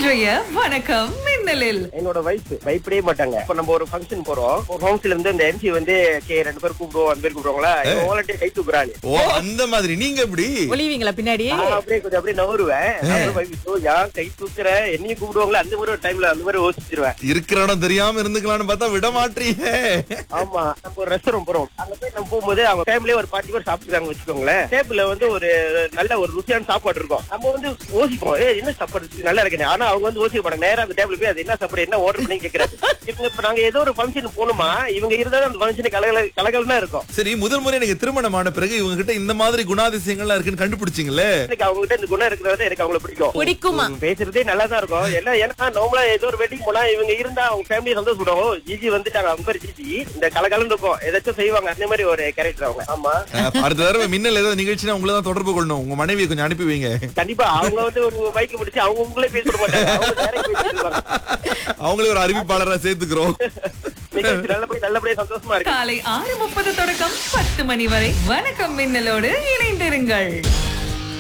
இன்றைய வணக்கம் மின்னலில் என்னோட வைஃப் பயப்படவே மாட்டாங்க இப்ப நம்ம ஒரு ஃபங்க்ஷன் போறோம் ஒரு ஹோம்ஸ்ல இருந்து இந்த எம்சி வந்து கே ரெண்டு பேர் கூப்பிடுவோம் அந்த பேர் கூப்பிடுவாங்களா வாலண்டியர் கை தூக்குறாங்க ஓ அந்த மாதிரி நீங்க எப்படி ஒளிவீங்களா பின்னாடி நான் அப்படியே கொஞ்சம் அப்படியே நவருவேன் அப்புறம் wife, "ஐயோ, ஏன் கை தூக்குற என்னையும் கூப்பிடுவாங்களா அந்த மாதிரி ஒரு டைம்ல அந்த மாதிரி யோசிச்சிருவேன் இருக்கிற இடம் தெரியாம இருந்துக்கலாம்னு பார்த்தா விட மாட்டீங்க ஆமா நம்ம ஒரு ரெஸ்டாரண்ட் போறோம் அங்க போய் நம்ம போகும்போது அவங்க ஃபேமிலியே ஒரு பாட்டி பேர் சாப்பிட்டுருக்காங்க வச்சுக்கோங்களேன் டேபிள்ல வந்து ஒரு நல்ல ஒரு ருசியான சாப்பாடு இருக்கும் நம்ம வந்து யோசிப்போம் ஏ என்ன சாப்பாடு இருக்கு? நல்லா இருக்கு ஆனா அவங்க வந்து யோசிக்க மாட்டாங்க நேரா அந்த டேபிள் போய் அது என்ன சாப்பாடு என்ன ஆர்டர் பண்ணி கேக்குறாங்க இவங்க இப்ப நாங்க ஏதோ ஒரு ஃபங்க்ஷன் போகணுமா இவங்க இருந்தாலும் அந்த ஃபங்க்ஷன் கலகல கலகலன்னா இருக்கும் சரி முதல் முறை எனக்கு திருமணமான பிறகு இவங்க கிட்ட இந்த மாதிரி குணாதிசயங்கள்லாம் இருக்குன்னு கண்டுபிடிச்சிங்களே எனக்கு அவங்க கிட்ட இந்த குணம் இருக்கிறது எனக்கு அவங்கள பிடிக்கும் பிடிக்குமா ம், பேசுறதே நல்லா தான் இருக்கும் எல்லாம் ஏன்னா நார்மலா ஏதோ ஒரு வெட்டிங் போனா இவங்க இருந்தா அவங்க ஃபேமிலி சந்தோஷப்படுவோம் ஜிஜி வந்துட்டாங்க அவங்க பேர் ஜிஜி இந்த கலகலன்னு இருக்கும் ஏதாச்சும் செய்வாங்க அந்த மாதிரி ஒரு கேரக்டர் அவங்க ஆமா அஹ், அடுத்த தடவை மின்னல் ஏதாவது நிகழ்ச்சினா உங்களை தான் தொடர்பு கொள்ளணும் உங்க மனைவியை கொஞ்சம் அனுப்பி வைங்க கண்டிப்பா அவங்க வந்து ஒரு பைக் பிடிச்சு அவங்க உங்களே பேச விட மாட்டாங்க அவங்க direct பேசிடுவாங்க. அவங்களே ஒரு அறிவிப்பாளரா சேர்த்துக்கிறோம் நிகழ்ச்சி நல்லபடியா நல்லபடியா சந்தோஷமா இருக்கு காலை ஆறு முப்பது தொடக்கம் பத்து மணி வரை வணக்கம் மின்னலோடு இணைந்திருங்கள்